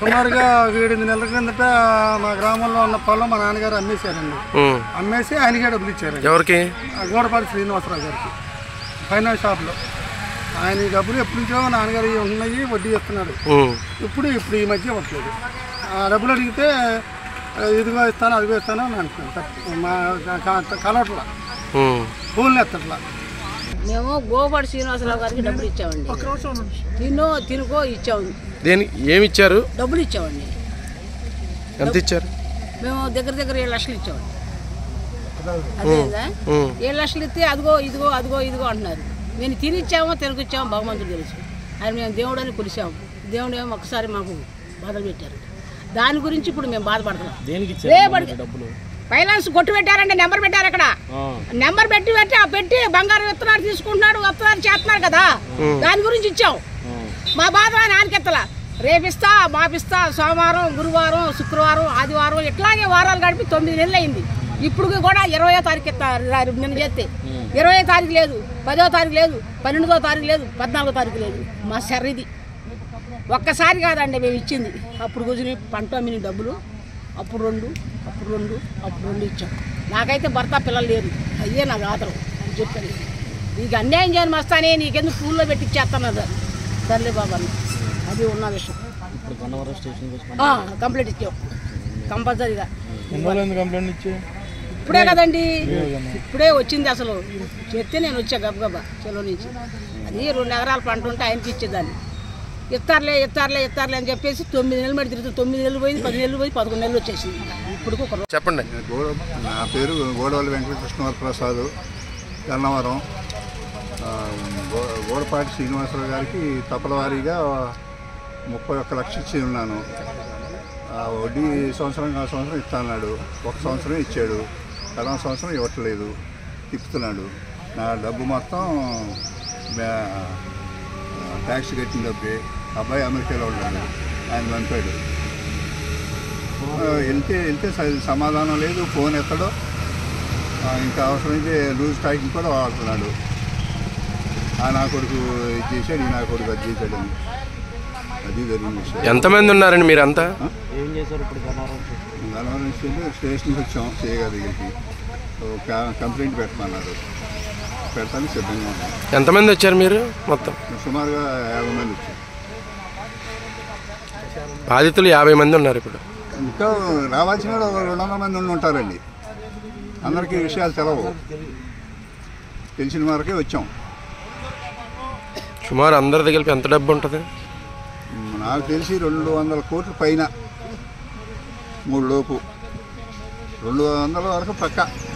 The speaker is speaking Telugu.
సుమారుగా ఒక ఏడెనిమిది నెలల క్రిందట మా గ్రామంలో ఉన్న పొలం మా నాన్నగారు అమ్మేశారండి ఉమ్. అమ్మేసి ఆయనకే డబ్బులు ఇచ్చారండి ఎవరికి ఆ గోడపాటి శ్రీనివాసరావు గారికి ఫైనాన్స్ షాప్లో ఆయన ఈ డబ్బులు ఎప్పటి నుంచో మా నాన్నగారు ఇవి ఉన్నాయి వడ్డీ ఇస్తున్నాడు ఉమ్. ఇప్పుడు ఇప్పుడు ఈ మధ్య ఇవ్వట్లేదు ఆ డబ్బులు అడిగితే ఆ, ఇదిగో ఇస్తాను అదిగో ఇస్తాను అని అంటున్నాను తప్ప- మా కలవట్లా ఉమ్. ఫోన్లు ఎత్తట్లా మేము గోపాటి శ్రీనివాసరావు గారికి డబ్బులు ఇచ్చామండి తినో తినుకో ఇచ్చాము దేనికి ఏమి ఇచ్చారు డబ్బులు ఇచ్చామండి ఎంత ఇచ్చారు మేము దగ్గర దగ్గర ఏడు లక్షలు ఇచ్చామండి అదేదా ఉమ్. ఏడు లక్షలు ఇస్తే అదిగో ఇదిగో అదిగో ఇదిగో అంటున్నారు నేను తిని ఇచ్చామో తినకిచ్చామో భగవంతుడు తెలుసు అది మేము దేవుడు అని కొలిసాము దేవుడు ఏమో ఒకసారి మాకు బాధలు పెట్టారు దాని గురించి ఇప్పుడు మేము బాధపడుతున్నాం రేపటికి ఫైనాన్స్ కొట్టు పెట్టారండి నెంబర్ పెట్టారు అక్కడ నెంబర్ పెట్టి పెట్టి ఆ పెట్టి బంగారం విత్తనాలు తీసుకుంటున్నాడు విత్తనాలు చేస్తున్నారు కదా దాని గురించి ఇచ్చాం మా బాధ నాన్నకెత్తలా రేపిస్తా మాపిస్తా సోమవారం గురువారం శుక్రవారం ఆదివారం ఇట్లాగే వారాలు గడిపి తొమ్మిది నెలలు అయింది ఇప్పుడు కూడా ఇరవయో తారీఖు ఇస్తారు నిన్న చేస్తే ఇరవై తారీఖు లేదు పదో తారీఖు లేదు పన్నెండో తారీఖు లేదు పద్నాలుగో తారీఖు లేదు మా సర్రిది ఒక్కసారి కాదండి మేము ఇచ్చింది అప్పుడు కూర్చుని పంట అమ్మిన డబ్బులు అప్పుడు రెండు అప్పుడు రెండు అప్పుడు రెండు ఇచ్చాం నాకైతే భర్త పిల్లలు లేరు అయ్యే నాకు ఆతరం అని చెప్పాను నీకు అన్యాయం చేయని మస్తానే నీకెందుకు పూల్లో పెట్టి ఇచ్చేస్తున్నారు సర్లే బాబా అన్న. అది ఉన్న విషయం ఆ, కంప్లైంట్ ఇచ్చాం కంపల్సరీగా కంప్లైంట్ ఇచ్చి ఇప్పుడే కదండి ఇప్పుడే వచ్చింది అసలు చెప్తే నేను వచ్చా గబగబా చెలో నుంచి అది రెండు ఎకరాల పంట ఉంటే ఆయనకి ఇచ్చేదాన్ని ఇస్తారులే ఇస్తారులే ఇస్తారులే అని చెప్పేసి తొమ్మిది నెలలు మరి తిరుగుతుంది తొమ్మిది నెలలు పోయింది పది నెలలు పోయి పదకొండు నెలలు వచ్చేసింది ఇప్పుడు ఒక రో- చెప్పండి గోడ నా పేరు గోడవల్లి వెంకటకృష్ణ ప్రసాద్ గన్నవరం ఆ, గో- గోడపాటి శ్రీనివాసరావు గారికి తపలవారీగా ముప్పై ఒక్క లక్ష ఇచ్చి ఉన్నాను ఆ వడ్డీ సంవత్సరం ఆ సంవత్సరం ఇస్తాన్నాడు ఒక సంవత్సరం ఇచ్చాడు కరోనా సంవత్సరం ఇవ్వట్లేదు తిప్పుతున్నాడు నా డబ్బు మొత్తం బ్యా- ట్యాక్స్ కట్టిన డబ్బే అబ్బాయి అమెరికాలో ఉన్నాడు ఆయన పంపాడు ఆ, వెళ్తే వెళ్తే స- సమాధానం లేదు ఫోన్ ఎత్తడో ఆ, ఇంకా అవసరమైతే లూజ్ టాకింగ్ కూడా వాడుతున్నాడు ఆ నా కొడుకు ఇది చేశాడు ఈ నా కొడుకు అది చేశాడు అని అది జరిగిన విషయం ఎంతమంది ఉన్నారండి మీరంతా గన్నవరం విషయంలో స్టేషన్కి వచ్చాం చేయగా దగ్గరికి ఒక కంప్లైంట్ పెట్టమన్నారు పెడతానికి సిద్ధంగా ఉన్నాం ఎంతమంది వచ్చారు మీరు మొత్తం సుమారుగా యాభై మంది వచ్చాం బాధితులు యాభై మంది ఉన్నారు ఇప్పుడు ఇంకా రావాల్సిన వాళ్ళు ఒక రెండు వందల మంది ఉండి ఉంటారండి అందరికీ ఈ విషయాలు తెలవు తెలిసిన వరకే వచ్చాం సుమారు అందరి దగ్గర ఎంత డబ్బు ఉంటుంది నాకు తెలిసి రెండు వందల కోట్ల పైన మూడు లోపు రెండు వందల వరకు పక్క